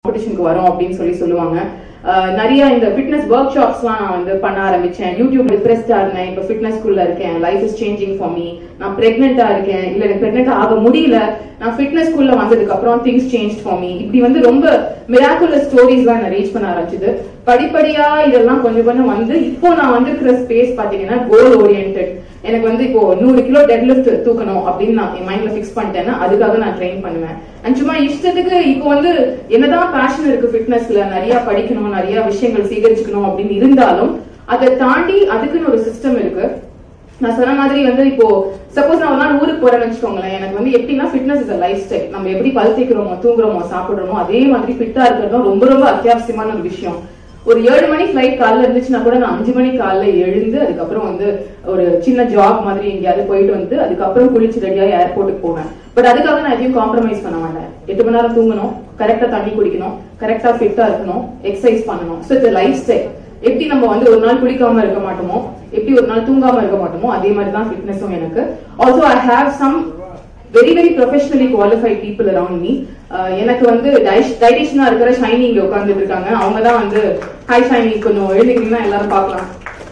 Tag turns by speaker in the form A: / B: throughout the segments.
A: காம்படிஷனுக்கு வரோம் அப்படின்னு சொல்லி சொல்லுவாங்க அஹ் நிறைய இந்த ஃபிட்னஸ் ஒர்க் ஷாப்ஸ்லாம் நான் வந்து பண்ண ஆரம்பிச்சேன் யூடியூப் டிப்ரெஸ்டா இருந்தேன் இப்போ ஃபிட்னஸ் ஸ்கூல்ல இருக்கேன் life is changing for me நான் பிரெக்னெண்டா இருக்கேன் இல்ல எனக்கு பிரெக்னெண்ட் ஆக முடியல நான் ஃபிட்னஸ் ஸ்கூல்ல வந்ததுக்கு அப்புறம் திங்ஸ் சேஞ்ச் ஃபார் மீ இப்படி வந்து ரொம்ப மிராக்குலர் ஸ்டோரிஸ் தான் நான் ரீச் பண்ண ஆரம்பிச்சது படிப்படியா இதெல்லாம் கொஞ்சம் கொஞ்சம் வந்து இப்போ நான் வந்திருக்கிற ஸ்பேஸ் பாத்தீங்கன்னா கோல் ஓரியன்ட் எனக்கு வந்து இப்போ நூறு கிலோ டெட் லிஃப்ட் தூக்கணும் அப்படின்னு நான் என் மைண்ட்ல ஃபிக்ஸ் பண்ணிட்டேன்னா அதுக்காக நான் ட்ரெயின் பண்ணுவேன் அண்ட் சும்மா இஷ்டத்துக்கு இப்போ வந்து என்னதான் பேஷன் இருக்கு ஃபிட்னஸ்ல நிறைய படிக்கணும் நிறைய விஷயங்கள் சேகரிச்சுக்கணும் அப்படின்னு இருந்தாலும் அதை தாண்டி அதுக்குன்னு ஒரு சிஸ்டம் இருக்கு நான் சொன்ன மாதிரி வந்து இப்போ சப்போஸ் நான் ஒரு நாள் ஊருக்கு போறேன்னு வச்சுக்கோங்களேன் எனக்கு வந்து எப்படின்னா ஃபிட்னஸ் இஸ் லைஃப் ஸ்டைல் நம்ம எப்படி பல் தேய்க்கிறோமோ தூங்குறோமோ சாப்பிடுறோமோ அதே மாதிரி ஃபிட்டா இருக்கிறதும் ரொம்ப ரொம்ப அத்தியாவசியமான ஒரு விஷயம் ஒரு ஏழு மணி ஃபிளைட் காலைல இருந்துச்சுன்னா கூட நான் அஞ்சு மணி காலைல எழுந்து அதுக்கப்புறம் வந்து ஒரு சின்ன ஜாப் மாதிரி எங்கேயாவது போயிட்டு வந்து அதுக்கப்புறம் குளிச்சு ரெடியாகி ஏர்போர்ட்டுக்கு போவேன் பட் அதுக்காக நான் எதையும் காம்ப்ரமைஸ் பண்ண மாட்டேன் எட்டு மணி நேரம் தூங்கணும் கரெக்டா தண்ணி குடிக்கணும் கரெக்டா ஃபிட்டா இருக்கணும் எக்ஸசைஸ் பண்ணணும் ஸோ இட்ஸ் லைஃப் ஸ்டைல் எப்படி நம்ம வந்து ஒரு நாள் குளிக்காம இருக்க மாட்டோமோ எப்படி ஒரு நாள் தூங்காம இருக்க மாட்டோமோ அதே மாதிரி தான் ஃபிட்னஸும் எனக்கு also I have some very very professionally qualified people around me எனக்கு வந்து டைட்டிஷனா இருக்கிற ஷைனி இங்க உட்கார்ந்துட்டு இருக்காங்க அவங்க தான் வந்து ஹாய் ஷைனி கொஞ்சம் எழுதிக்கிங்கன்னா எல்லாரும் பார்க்கலாம்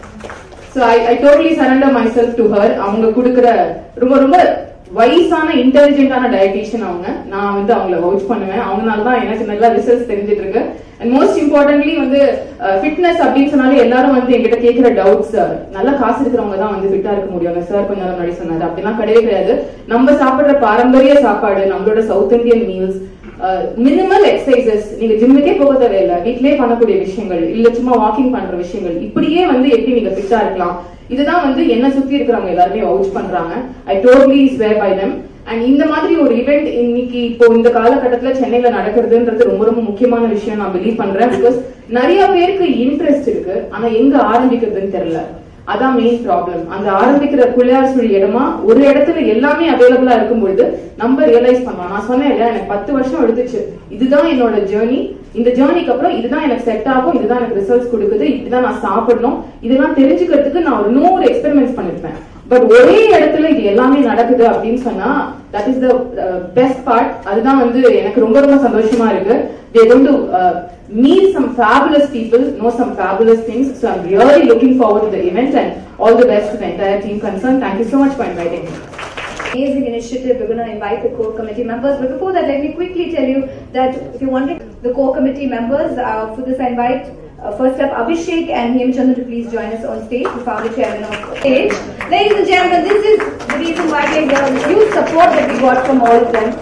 A: so I I totally surrender myself to her அவங்க கொடுக்குற ரொம்ப ரொம்ப வயசான இன்டெலிஜென்டான டயட்டீஷியன் அவங்க நான் வந்து அவங்கள வவுச் பண்ணுவேன் அவங்கனால தான் எனக்கு நல்லா ரிசல்ட்ஸ் தெரிஞ்சிட்டு இருக்கு அண்ட் மோஸ்ட் இம்பார்ட்டன்ட்லி வந்து ஃபிட்னஸ் அப்படின்னு சொன்னாலே எல்லாரும் வந்து என்கிட்ட கேட்கிற டவுட்ஸ் நல்ல காசு இருக்கிறவங்க தான் வந்து ஃபிட்டா இருக்க முடியும் சார் கொஞ்ச நாள் முன்னாடி சொன்னாரு அப்படிலாம் கிடையவே கிடையாது நம்ம சாப்பிடுற பாரம்பரிய சாப்பாடு நம்மளோட South Indian meals minimal exercises நீங்க ஜிம்முக்கே போக தேவையில்லை வீட்லயே பண்ணக்கூடிய விஷயங்கள் இல்ல சும்மா வாக்கிங் பண்ற விஷயங்கள் இப்படியே வந்து எப்படி நீங்க ஃபிட்டா இருக்கலாம் இதுதான் வந்து என்ன சுத்தி இருக்கிறவங்க எல்லாருமே வவுச் பண்றாங்க I totally swear by them and இந்த மாதிரி ஒரு இவெண்ட் இன்னைக்கு இப்போ இந்த காலகட்டத்துல சென்னையில நடக்கிறதுன்றது ரொம்ப ரொம்ப முக்கியமான விஷயம் நான் பிலீவ் பண்றேன் பிகாஸ் நிறைய பேருக்கு இன்ட்ரெஸ்ட் இருக்கு ஆனா எங்க ஆரம்பிக்கிறதுன்னு தெரியல அதான் மெயின் ப்ராப்ளம் அந்த ஆரம்பிக்கிற பிள்ளையார் சுழி இடமா ஒரு இடத்துல எல்லாமே அவைலபிளா இருக்கும்பொழுது நம்ம ரியலைஸ் பண்ணலாம் நான் சொன்னேன் இல்லையா எனக்கு பத்து வருஷம் எடுத்துச்சு இதுதான் என்னோட ஜேர்னி இந்த ஜேர்னிக்கு அப்புறம் இதுதான் எனக்கு செட் ஆகும் இதுதான் எனக்கு ரிசல்ட்ஸ் கொடுக்குது இப்படிதான் நான் சாப்பிடணும் இதெல்லாம் தெரிஞ்சுக்கிறதுக்கு நான் ஒரு நூறு எக்ஸ்பெரிமெண்ட்ஸ் பண்ணிருப்பேன் பட் ஒரே இடத்துல இது எல்லாமே நடக்குது அப்படின்னு சொன்னா that is the best part அதுதான் வந்து எனக்கு ரொம்ப ரொம்ப சந்தோஷமா இருக்கு they are going to uh, meet some fabulous people know some fabulous things so i'm really looking forward to the event and all the best to the entire team concerned thank you so much for inviting me
B: amazing initiative. We're going to invite the core committee members. But before that, let me quickly tell you that if you're wondering, the core committee members, uh, for this, I invite uh, first up Abhishek and Him Chandra to please join us on stage, the founder chairman of stage. Ladies and gentlemen, this is the reason why we're here. The huge support that we got from all of them.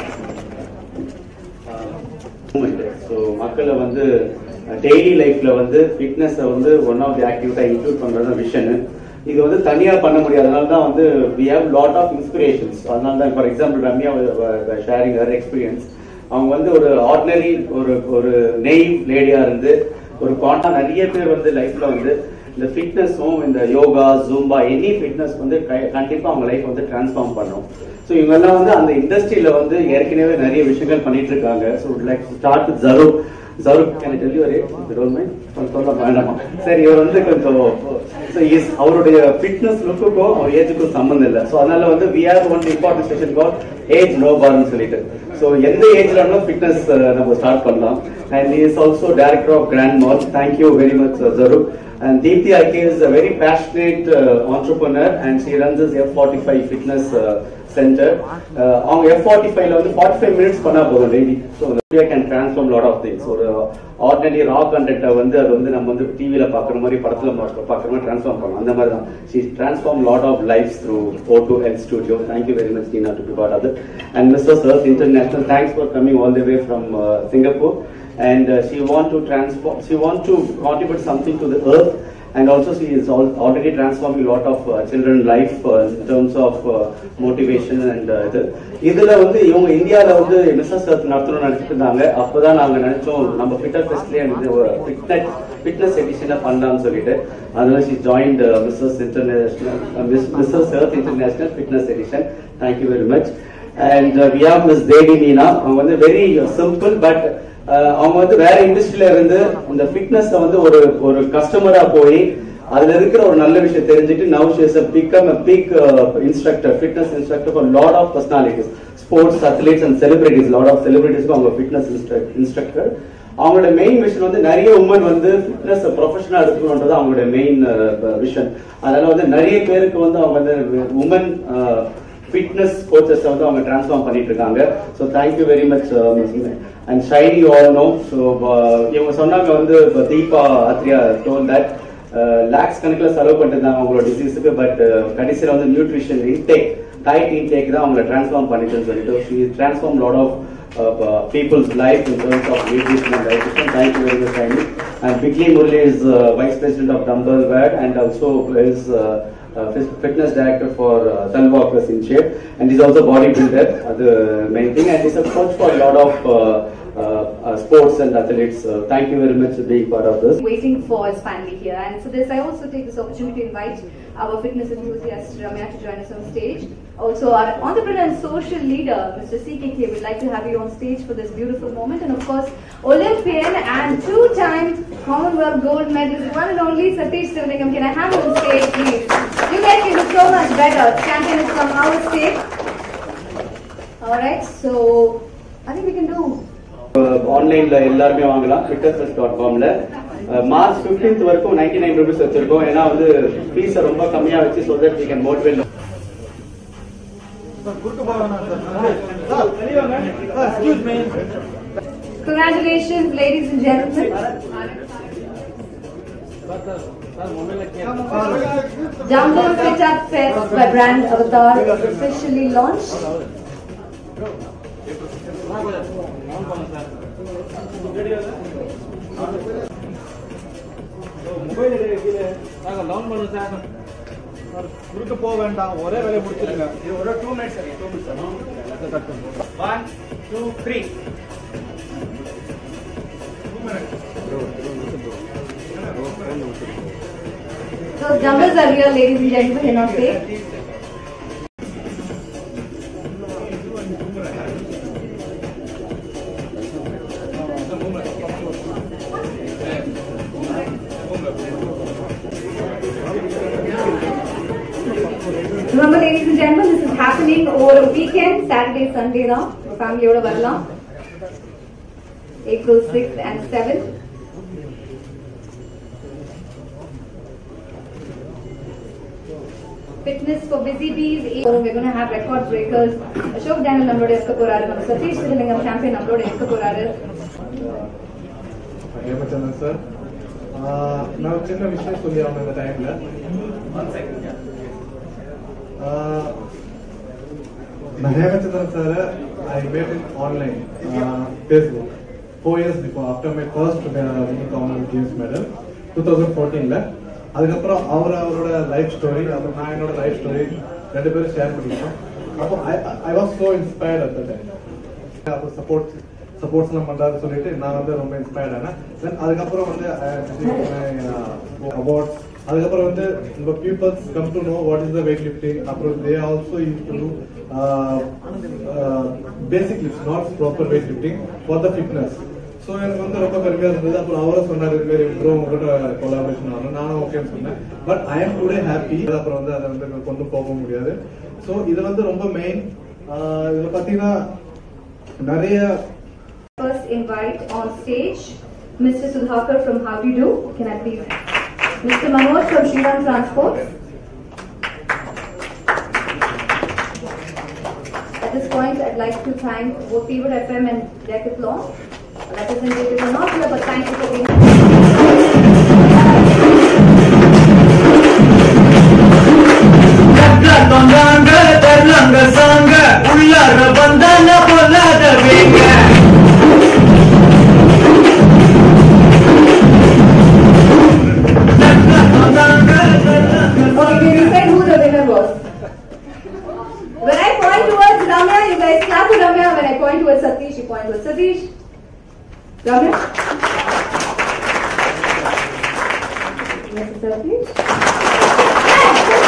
C: So மக்களை வந்து daily லைஃப்ல வந்து ஃபிட்னஸை வந்து ஒன் ஆஃப் தி ஆக்டிவிட்டா இன்க்ளூட் பண்றது விஷன் இது வந்து தனியா பண்ண முடியாதனால தான் வந்து we have lot of inspirations அதனால தான் for example Ramya sharing her experience அவங்க வந்து ஒரு ஆர்டினரி ஒரு ஒரு நெய் லேடியா இருந்து ஒரு காண்டா நிறைய பேர் வந்து லைஃப்ல வந்து இந்த ஃபிட்னஸும் இந்த யோகா ஜூம்பா எனி ஃபிட்னஸ் வந்து க- கண்டிப்பா அவங்க லைஃப் வந்து டிரான்ஸ்ஃபார்ம் பண்ணும் ஸோ இவங்கெல்லாம் வந்து அந்த இண்டஸ்ட்ரியில வந்து ஏற்கனவே நிறைய விஷயங்கள் பண்ணிட்டு இருக்காங்க ஸோ லைக் ஸ்டார்ட் ஜரூர் ஜரூர் எனக்கு டெல்லி ஒரு சொல்ல வேண்டாமா சரி இவர் வந்து கொஞ்சம் so is அவருடைய ஃபிட்னஸ் லுக்குக்கும் அவர் ஏஜுக்கும் சம்மந்தம் இல்லை ஸோ அதனால வந்து we have one important session call age no பார்னு சொல்லிட்டு ஸோ எந்த ஏஜ்ல வேணாலும் ஃபிட்னஸ் நம்ம ஸ்டார்ட் பண்ணலாம் and is also director of grand mall thank you very much ஜரூர் And Deepthi IK is a very passionate uh, entrepreneur and she runs this F45 fitness uh, center. Uh, அவங்க F45 ல வந்து 45 minutes பண்ணா போதும் daily. So the media can transform lot of things. ஒரு ordinary raw content அ வந்து அது வந்து நம்ம வந்து டிவில பாக்குற மாதிரி படத்துல பார்க்க- பாக்குற மாதிரி transform பண்ணலாம் அந்த மாதிரி தான் she transformed lot of lives through O2 Health Studio. Thank you very much Tina to be part of it. And Mr. Earth International, thanks for coming all the way from uh, Singapore. and uh, she want to transform she want to contribute something to the earth and also she is al- already transforming a lot of uh, children life uh, in terms of uh, motivation and uh, இது இதுல வந்து இவங்க இந்தியால வந்து Mrs earth நடத்தணும்னு நினைச்சிட்டு இருந்தாங்க அப்பதான் நாங்க நினைச்சோம் நம்ம ஃபிட்டர் ஃபெஸ்ட்லயே ஃபிட்னஸ் ஃபிட்னஸ் எடிஷனை பண்ணலாம்னு சொல்லிட்டு அதனால she joined uh, Mrs international Mrs earth international fitness edition thank you very much and we have miss Devi Meena அவங்க வந்து வெரி சிம்பிள் பட் அவங்க வந்து வேற இண்டஸ்ட்ரியில இருந்து இந்த ஃபிட்னஸ் வந்து ஒரு ஒரு கஸ்டமரா போய் அதுல இருக்கிற ஒரு நல்ல விஷயம் தெரிஞ்சுட்டு now she is become a big instructor fitness instructor for lot of personalities sports athletes and celebrities lot of செலிபிரிட்டிஸ்க்கு அவங்க ஃபிட்னஸ் இன்ஸ்ட்ரக்டர் அவங்களோட மெயின் விஷன் வந்து நிறைய உமன் வந்து ஃபிட்னஸ் ப்ரொஃபஷனலா எடுக்கணுன்றது அவங்களோட மெயின் விஷன் அதனால வந்து நிறைய பேருக்கு வந்து அவங்க வந்து உமன் ஃபிட்னஸ் கோச்சஸ் வந்து அவங்க டிரான்ஸ்ஃபார்ம் பண்ணிட்டு இருக்காங்க so thank you very much and Shiny all no so இவங்க சொன்னாங்க வந்து தீபா ஆத்ரியா டோல் தட் லேக்ஸ் கணக்கில் செலவு பண்ணிட்டு இருந்தாங்க அவங்களோட டிசீஸுக்கு பட் கடைசியில் வந்து நியூட்ரிஷன் இன்டேக் டயட் இன்டேக் தான் அவங்களை டிரான்ஸ்ஃபார்ம் பண்ணிட்டுன்னு சொல்லிட்டு she transform lot of uh, people's life in terms of nutrition and dietitian. Thank you very much, Amy. And Bigly Murli is uh, Vice President of Dumbbell WAD and also is uh, uh, fis- fitness director for uh, Sun Walkers in Shape. And he's also bodybuilder, uh, the main thing. And he's a coach for a lot of uh, uh, uh, sports and athletes. Uh, thank you very much for being part of this.
B: waiting for his family here. And for this, I also take this opportunity to invite our fitness enthusiast Ramya to join us on stage. Also, our entrepreneur and social leader, Mr. CKK, would like to have you on stage for this beautiful moment. And of course, Olympian and two-time Commonwealth gold medalist, one and only Satish Sivalingam. Can I have him on stage, please? You guys can do so much better. Champion is from our state. All right, so I think we can do
C: ஆன்லைன்ல எல்லாருமே வாங்கலாம் fitness dot காம்ல March fifteenth வரைக்கும் ninety nine rupees வச்சிருக்கோம் ஏன்னா வந்து ஃபீஸை ரொம்ப கம்மியா வச்சு so that we can motivate
D: Excuse me.
B: Congratulations, ladies and gentlemen. Jumbo Fit Up Fest by Brand Avatar is officially launched.
D: Mobile கீழே நாங்க லவுன் பண்ணு சார் சார் குறுக்க போக வேண்டாம் ஒரே வேலையை முடிச்சிருங்க இது ஒரு two minutes two minutes one two three
B: Those dumbbells are real, ladies and gentlemen, you're not fake. Remember, ladies and gentlemen, this is happening over a weekend, Saturday, Sunday தான் ஃபேமிலியோட வரலாம் April 6th and 7th. Fitness for busy bees. We're going to have record breakers. Ashok Daniel நம்மளோட இருக்க போறாரு நம்ம சதீஷ் சிவலிங்கம் champion நம்மளோட இருக்க போறாரு
D: ஹேமச்சந்திரன் சார் நான் ஒரு சின்ன விஷயம் சொல்லி ஆகணும் இந்த டைம்ல நான் Hemachandran sir I made in online Facebook four years before after my first Commonwealth Games medal two thousand ஃபோர்டீன்ல அதுக்கப்புறம் அவர் அவரோட லைஃப் ஸ்டோரி அப்புறம் நான் என்னோட லைஃப் ஸ்டோரி ரெண்டு பேரும் ஷேர் பண்ணிக்கிறோம் அப்போ I was so inspired at time அப்போ சப்போர்ட் சப்போர்ட்ஸ் எல்லாம் பண்றாரு சொல்லிட்டு நான் வந்து ரொம்ப இன்ஸ்பயர்ட் ஆனேன் தென் அதுக்கப்புறம் வந்து அவார்ட்ஸ் அதுக்கப்புறம் வந்து நம்ம peoples come to know what is the weight lifting அப்புறம் they also use to basic lift not proper weight lifting for the fitness so எனக்கு வந்து ரொம்ப பெருமையா இருந்தது அப்புறம் அவரும் சொன்னார் இது மாதிரி ப்ரோ உங்கள்கிட்ட கொலாபரேஷன் ஆகணும் நானும் ஓகேன்னு சொன்னேன் but I am today happy அப்புறம் வந்து அதை வந்து கொண்டு போக முடியாது ஸோ இது வந்து ரொம்ப மெயின் இதில் பார்த்தீங்கன்னா நிறைய
B: First invite on stage Mr. Sudhakar from How Do You Do. Can I please? Mr. Manoj from Shriram Transport. At this point, I'd like to thank both Fever FM and Decathlon. Representatives are not here, but thank you for being
E: தொந்தாங்க தரலாங்க சாங்க உள்ளார வந்தால பொல்லாத வேங்க
B: Okay, can you say who the winner was? When I point towards Ramya, you guys clap to Ramya. When I point towards Satish, you point towards Satish. Ramya? Mr. Satish?